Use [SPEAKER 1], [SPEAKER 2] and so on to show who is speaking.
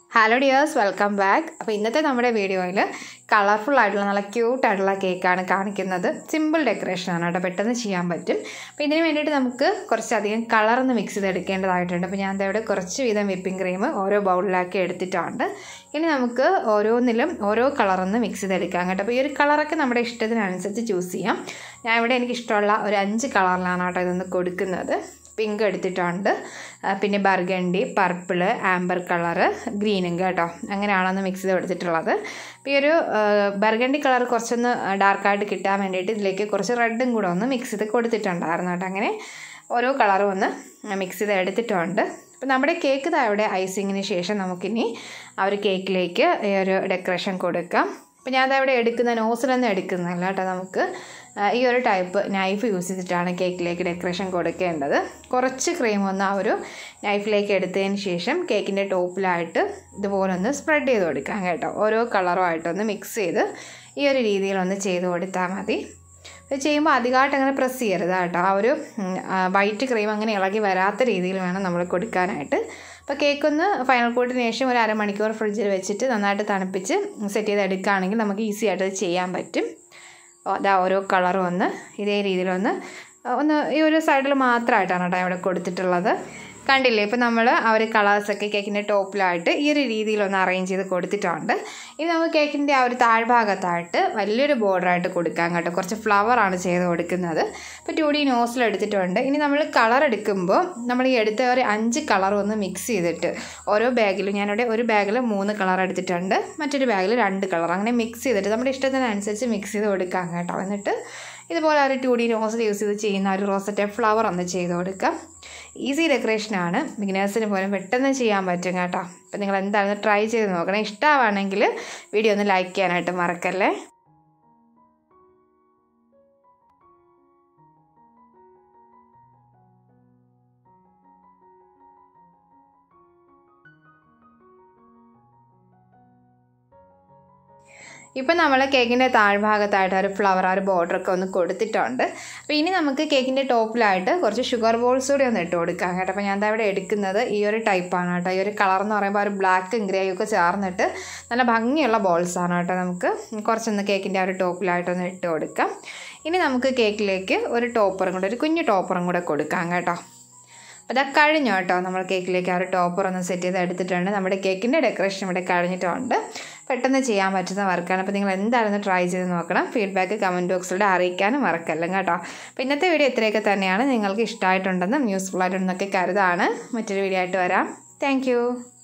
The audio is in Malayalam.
[SPEAKER 1] ഹലോ ഡിയേഴ്സ് വെൽക്കം ബാക്ക് അപ്പോൾ ഇന്നത്തെ നമ്മുടെ വീഡിയോയിൽ കളർഫുൾ ആയിട്ടുള്ള നല്ല ക്യൂട്ട് ആയിട്ടുള്ള കേക്കാണ് കാണിക്കുന്നത് സിമ്പിൾ ഡെക്കറേഷനാണ് കേട്ടോ പെട്ടെന്ന് ചെയ്യാൻ പറ്റും അപ്പോൾ ഇതിന് വേണ്ടിയിട്ട് നമുക്ക് കുറച്ചധികം കളറൊന്ന് മിക്സ് ചെയ്തെടുക്കേണ്ടതായിട്ടുണ്ട് അപ്പോൾ ഞാൻ ഇവിടെ കുറച്ച് വീതം വിപ്പിംഗ് ക്രീം ഓരോ ബൗളിലാക്കി എടുത്തിട്ടുണ്ട് ഇനി നമുക്ക് ഓരോന്നിലും ഓരോ കളറൊന്ന് മിക്സ് ചെയ്തെടുക്കാം കേട്ടോ അപ്പോൾ ഈ ഒരു കളറൊക്കെ നമ്മുടെ ഇഷ്ടത്തിനനുസരിച്ച് ചൂസ് ചെയ്യാം ഞാൻ ഇവിടെ എനിക്ക് ഇഷ്ടമുള്ള ഒരു അഞ്ച് കളറിലാണ് കേട്ടോ ഇതൊന്ന് കൊടുക്കുന്നത് പിങ്ക് എടുത്തിട്ടുണ്ട് പിന്നെ ബർഗണ്ടി പർപ്പിള് ആംബർ കളറ് ഗ്രീനും കേട്ടോ അങ്ങനെയാണൊന്ന് മിക്സ് ചെയ്ത് എടുത്തിട്ടുള്ളത് അപ്പോൾ ഈ ഒരു ബർഗണ്ടി കളർ കുറച്ചൊന്ന് ഡാർക്കായിട്ട് കിട്ടാൻ വേണ്ടിയിട്ട് ഇതിലേക്ക് കുറച്ച് റെഡും കൂടെ ഒന്ന് മിക്സ് ചെയ്ത് കൊടുത്തിട്ടുണ്ടായിരുന്നു കേട്ടോ അങ്ങനെ ഓരോ കളറും ഒന്ന് മിക്സ് ചെയ്ത് എടുത്തിട്ടുണ്ട് അപ്പോൾ നമ്മുടെ കേക്ക് താഴെ ഐസിങ്ങിന് ശേഷം നമുക്കിനി ആ ഒരു കേക്കിലേക്ക് ഈ ഒരു ഡെക്കറേഷൻ കൊടുക്കാം അപ്പോൾ ഞാൻ അതവിടെ എടുക്കുന്ന നോസിലൊന്നും എടുക്കുന്നില്ല കേട്ടോ നമുക്ക് ഈ ഒരു ടൈപ്പ് നൈഫ് യൂസ് ചെയ്തിട്ടാണ് കേക്കിലേക്ക് ഡെക്കറേഷൻ കൊടുക്കേണ്ടത് കുറച്ച് ക്രീം ഒന്ന് ആ ഒരു നൈഫിലേക്ക് എടുത്തതിന് ശേഷം കേക്കിൻ്റെ ടോപ്പിലായിട്ട് ഇതുപോലെ ഒന്ന് സ്പ്രെഡ് ചെയ്ത് കൊടുക്കാം കേട്ടോ ഓരോ കളറുമായിട്ടൊന്ന് മിക്സ് ചെയ്ത് ഈ ഒരു രീതിയിലൊന്ന് ചെയ്ത് കൊടുത്താൽ മതി ഇത് ചെയ്യുമ്പോൾ അധികമായിട്ട് അങ്ങനെ പ്രസ് ചെയ്യരുത് കേട്ടോ ആ ഒരു വൈറ്റ് ക്രീം അങ്ങനെ ഇളകി വരാത്ത രീതിയിൽ വേണം നമ്മൾ കൊടുക്കാനായിട്ട് അപ്പോൾ കേക്കൊന്ന് ഫൈനൽ കോട്ടിന് ശേഷം ഒരു അരമണിക്കൂർ ഫ്രിഡ്ജിൽ വെച്ചിട്ട് നന്നായിട്ട് തണുപ്പിച്ച് സെറ്റ് ചെയ്ത് എടുക്കുകയാണെങ്കിൽ നമുക്ക് ഈസി ആയിട്ട് ചെയ്യാൻ പറ്റും അതാ ഓരോ കളറും ഒന്ന് ഇതേ രീതിയിലൊന്ന് ഒന്ന് ഈ ഒരു സൈഡിൽ മാത്രമായിട്ടാണ് കേട്ടോ ഇവിടെ കൊടുത്തിട്ടുള്ളത് കണ്ടില്ലേ ഇപ്പോൾ നമ്മൾ ആ ഒരു കളേഴ്സൊക്കെ കേക്കിൻ്റെ ടോപ്പിലായിട്ട് ഈ ഒരു രീതിയിലൊന്ന് അറേഞ്ച് ചെയ്ത് കൊടുത്തിട്ടുണ്ട് ഇനി നമുക്ക് കേക്കിൻ്റെ ആ ഒരു താഴ്ഭാഗത്തായിട്ട് വലിയൊരു ബോർഡറായിട്ട് കൊടുക്കാം കേട്ടോ കുറച്ച് ഫ്ലവറാണ് ചെയ്ത് കൊടുക്കുന്നത് ഇപ്പോൾ ടു ഡി നോസിൽ എടുത്തിട്ടുണ്ട് ഇനി നമ്മൾ കളർ എടുക്കുമ്പോൾ നമ്മൾ ഈ എടുത്ത ഒരു അഞ്ച് കളർ ഒന്ന് മിക്സ് ചെയ്തിട്ട് ഓരോ ബാഗിലും ഞാനിവിടെ ഒരു ബാഗിൽ മൂന്ന് കളർ എടുത്തിട്ടുണ്ട് മറ്റൊരു ബാഗിൽ രണ്ട് കളർ അങ്ങനെ മിക്സ് ചെയ്തിട്ട് നമ്മുടെ ഇഷ്ടത്തിനനുസരിച്ച് മിക്സ് ചെയ്ത് കൊടുക്കാം കേട്ടോ എന്നിട്ട് ഇതുപോലെ ഒരു ടു ഡി നോസിൽ യൂസ് ചെയ്ത് ചെയ്യുന്ന ഒരു റോസറ്റെ ഫ്ലവർ ഒന്ന് ചെയ്ത് കൊടുക്കാം ഈസി ഡെക്കറേഷനാണ് ബിഗിനേഴ്സിന് പോലും പെട്ടെന്ന് ചെയ്യാൻ പറ്റും കേട്ടോ അപ്പം നിങ്ങൾ എന്തായാലും ട്രൈ ചെയ്ത് നോക്കണം ഇഷ്ടമാണെങ്കിൽ വീഡിയോ ഒന്ന് ലൈക്ക് ചെയ്യാനായിട്ട് മറക്കല്ലേ ഇപ്പം നമ്മൾ കേക്കിൻ്റെ താഴ്ഭാഗത്തായിട്ട് ഒരു ഫ്ലവർ ആ ഒരു ബോർഡറൊക്കെ ഒന്ന് കൊടുത്തിട്ടുണ്ട് അപ്പോൾ ഇനി നമുക്ക് കേക്കിൻ്റെ ടോപ്പിലായിട്ട് കുറച്ച് ഷുഗർ ബോൾസ് കൂടി ഒന്ന് ഇട്ട് കൊടുക്കാം കേട്ടോ അപ്പോൾ ഞാൻ ഇവിടെ എടുക്കുന്നത് ഈ ഒരു ടൈപ്പാണ് കേട്ടോ ഈ ഒരു കളർ എന്ന് പറയുമ്പോൾ ഒരു ബ്ലാക്കും ഗ്രേയും ഒക്കെ ചേർന്നിട്ട് നല്ല ഭംഗിയുള്ള ബോൾസാണ് കേട്ടോ നമുക്ക് കുറച്ചൊന്ന് കേക്കിൻ്റെ ആ ഒരു ടോപ്പിലായിട്ടൊന്ന് ഇട്ട് കൊടുക്കാം ഇനി നമുക്ക് കേക്കിലേക്ക് ഒരു ടോപ്പറും കൂടെ ഒരു കുഞ്ഞു ടോപ്പറും കൂടെ കൊടുക്കാം കേട്ടോ അപ്പോൾ അത് കഴിഞ്ഞു കേട്ടോ നമ്മൾ കേക്കിലേക്ക് ആ ഒരു ടോപ്പർ ഒന്ന് സെറ്റ് ചെയ്ത് എടുത്തിട്ടുണ്ട് നമ്മുടെ കേക്കിൻ്റെ ഡെക്കറേഷൻ ഇവിടെ കഴിഞ്ഞിട്ടുണ്ട് പെട്ടെന്ന് ചെയ്യാൻ പറ്റുന്ന വർക്കാണ് അപ്പോൾ നിങ്ങൾ എന്തായാലും ട്രൈ ചെയ്ത് നോക്കണം ഫീഡ്ബാക്ക് കമൻറ്റ് ബോക്സിലൂടെ അറിയിക്കാനും മറക്കല്ല കേട്ടോ അപ്പോൾ ഇന്നത്തെ വീഡിയോ ഇത്രയൊക്കെ തന്നെയാണ് നിങ്ങൾക്ക് ഇഷ്ടമായിട്ടുണ്ടെന്നും യൂസ്ഫുൾ ആയിട്ടുണ്ടെന്നൊക്കെ കരുതാണ് മറ്റൊരു വീഡിയോ ആയിട്ട് വരാം താങ്ക്